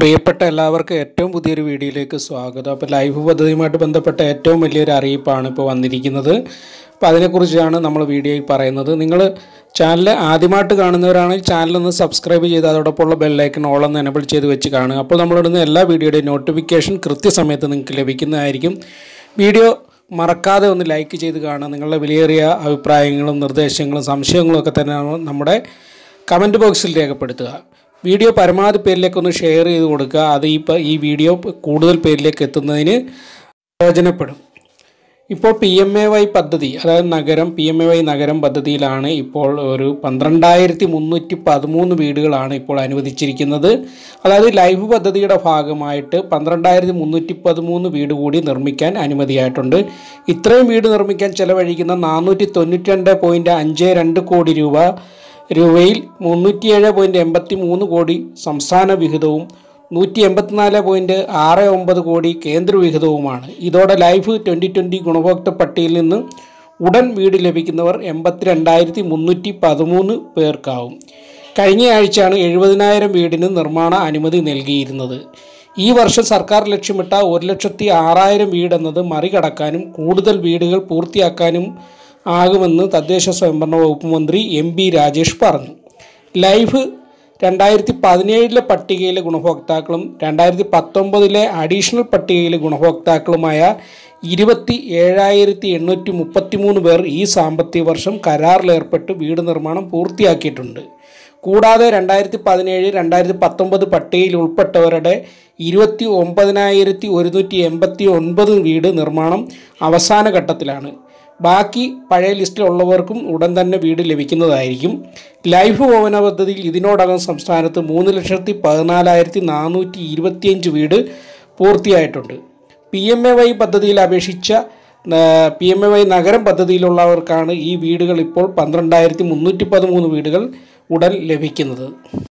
പ്രിയപ്പെട്ട എല്ലാവർക്കും ഏറ്റവും പുതിയൊരു വീഡിയോയിലേക്ക് സ്വാഗതം അപ്പോൾ ലൈഫ് പദ്ധതിയുമായിട്ട് ബന്ധപ്പെട്ട ഏറ്റവും വലിയൊരു അറിയിപ്പാണ് ഇപ്പോൾ വന്നിരിക്കുന്നത് അപ്പോൾ അതിനെക്കുറിച്ചാണ് നമ്മൾ വീഡിയോയിൽ പറയുന്നത് നിങ്ങൾ ചാനൽ ആദ്യമായിട്ട് കാണുന്നവരാണെങ്കിൽ ചാനലൊന്ന് സബ്സ്ക്രൈബ് ചെയ്ത് അതോടൊപ്പമുള്ള ബെല്ലൈക്കൺ ഓളൊന്ന് എനബിൾ ചെയ്ത് വെച്ച് കാണുക അപ്പോൾ നമ്മളിടുന്ന എല്ലാ വീഡിയോയുടെയും നോട്ടിഫിക്കേഷൻ കൃത്യസമയത്ത് നിങ്ങൾക്ക് ലഭിക്കുന്നതായിരിക്കും വീഡിയോ മറക്കാതെ ഒന്ന് ലൈക്ക് ചെയ്ത് കാണുക നിങ്ങളുടെ വിലയേറിയ അഭിപ്രായങ്ങളും നിർദ്ദേശങ്ങളും സംശയങ്ങളും ഒക്കെ തന്നെയാണ് നമ്മുടെ കമൻറ്റ് ബോക്സിൽ രേഖപ്പെടുത്തുക വീഡിയോ പരമാവധി പേരിലേക്ക് ഒന്ന് ഷെയർ ചെയ്ത് കൊടുക്കുക അത് ഇപ്പോൾ ഈ വീഡിയോ കൂടുതൽ പേരിലേക്ക് എത്തുന്നതിന് പ്രയോജനപ്പെടും ഇപ്പോൾ പി എം എ വൈ പദ്ധതി അതായത് നഗരം പി എം എ വൈ നഗരം പദ്ധതിയിലാണ് ഇപ്പോൾ ഒരു പന്ത്രണ്ടായിരത്തി മുന്നൂറ്റി പതിമൂന്ന് വീടുകളാണ് ഇപ്പോൾ അനുവദിച്ചിരിക്കുന്നത് അതായത് ലൈഫ് പദ്ധതിയുടെ ഭാഗമായിട്ട് പന്ത്രണ്ടായിരത്തി മുന്നൂറ്റി പതിമൂന്ന് വീട് കൂടി നിർമ്മിക്കാൻ അനുമതിയായിട്ടുണ്ട് ഇത്രയും വീട് നിർമ്മിക്കാൻ ചെലവഴിക്കുന്ന നാനൂറ്റി തൊണ്ണൂറ്റി രണ്ട് പോയിൻറ്റ് അഞ്ച് രണ്ട് കോടി രൂപ രൂപയിൽ മുന്നൂറ്റിയേഴ് പോയിൻറ്റ് എൺപത്തി മൂന്ന് കോടി സംസ്ഥാന വിഹിതവും നൂറ്റി എൺപത്തിനാല് പോയിൻറ്റ് ആറ് ഒമ്പത് കോടി കേന്ദ്ര വിഹിതവുമാണ് ഇതോടെ ലൈഫ് ട്വൻ്റി ട്വൻ്റി ഗുണഭോക്തൃ പട്ടികയിൽ നിന്ന് ഉടൻ വീട് ലഭിക്കുന്നവർ എൺപത്തിരണ്ടായിരത്തി മുന്നൂറ്റി പതിമൂന്ന് പേർക്കാവും കഴിഞ്ഞ ആഴ്ചയാണ് എഴുപതിനായിരം വീടിന് നിർമ്മാണ അനുമതി നൽകിയിരുന്നത് ഈ വർഷം സർക്കാർ ലക്ഷ്യമിട്ട ഒരു ലക്ഷത്തി ആറായിരം വീടെന്നത് മറികടക്കാനും കൂടുതൽ വീടുകൾ പൂർത്തിയാക്കാനും ആകുമെന്ന് തദ്ദേശ സ്വയംഭരണ വകുപ്പ് മന്ത്രി എം പി രാജേഷ് പറഞ്ഞു ലൈഫ് രണ്ടായിരത്തി പതിനേഴിലെ പട്ടികയിലെ ഗുണഭോക്താക്കളും രണ്ടായിരത്തി പത്തൊമ്പതിലെ അഡീഷണൽ പട്ടികയിലെ ഗുണഭോക്താക്കളുമായ ഇരുപത്തി ഏഴായിരത്തി എണ്ണൂറ്റി മുപ്പത്തി മൂന്ന് പേർ ഈ സാമ്പത്തിക വർഷം കരാറിലേർപ്പെട്ട് വീട് നിർമ്മാണം പൂർത്തിയാക്കിയിട്ടുണ്ട് കൂടാതെ രണ്ടായിരത്തി പതിനേഴ് രണ്ടായിരത്തി പത്തൊമ്പത് പട്ടികയിൽ ഉൾപ്പെട്ടവരുടെ ഇരുപത്തി ഒമ്പതിനായിരത്തി ഒരുന്നൂറ്റി എൺപത്തി ഒൻപത് വീട് നിർമ്മാണം അവസാന ഘട്ടത്തിലാണ് ബാക്കി പഴയ ലിസ്റ്റിലുള്ളവർക്കും ഉടൻ തന്നെ വീട് ലഭിക്കുന്നതായിരിക്കും ലൈഫ് ഭവന പദ്ധതിയിൽ ഇതിനോടകം സംസ്ഥാനത്ത് മൂന്ന് ലക്ഷത്തി പതിനാലായിരത്തി നാനൂറ്റി ഇരുപത്തിയഞ്ച് വീട് പൂർത്തിയായിട്ടുണ്ട് പി എം എ വൈ പദ്ധതിയിൽ അപേക്ഷിച്ച പി എം എ വൈ നഗരം പദ്ധതിയിലുള്ളവർക്കാണ് ഈ വീടുകൾ ഇപ്പോൾ പന്ത്രണ്ടായിരത്തി മുന്നൂറ്റി പതിമൂന്ന് വീടുകൾ ഉടൻ ലഭിക്കുന്നത്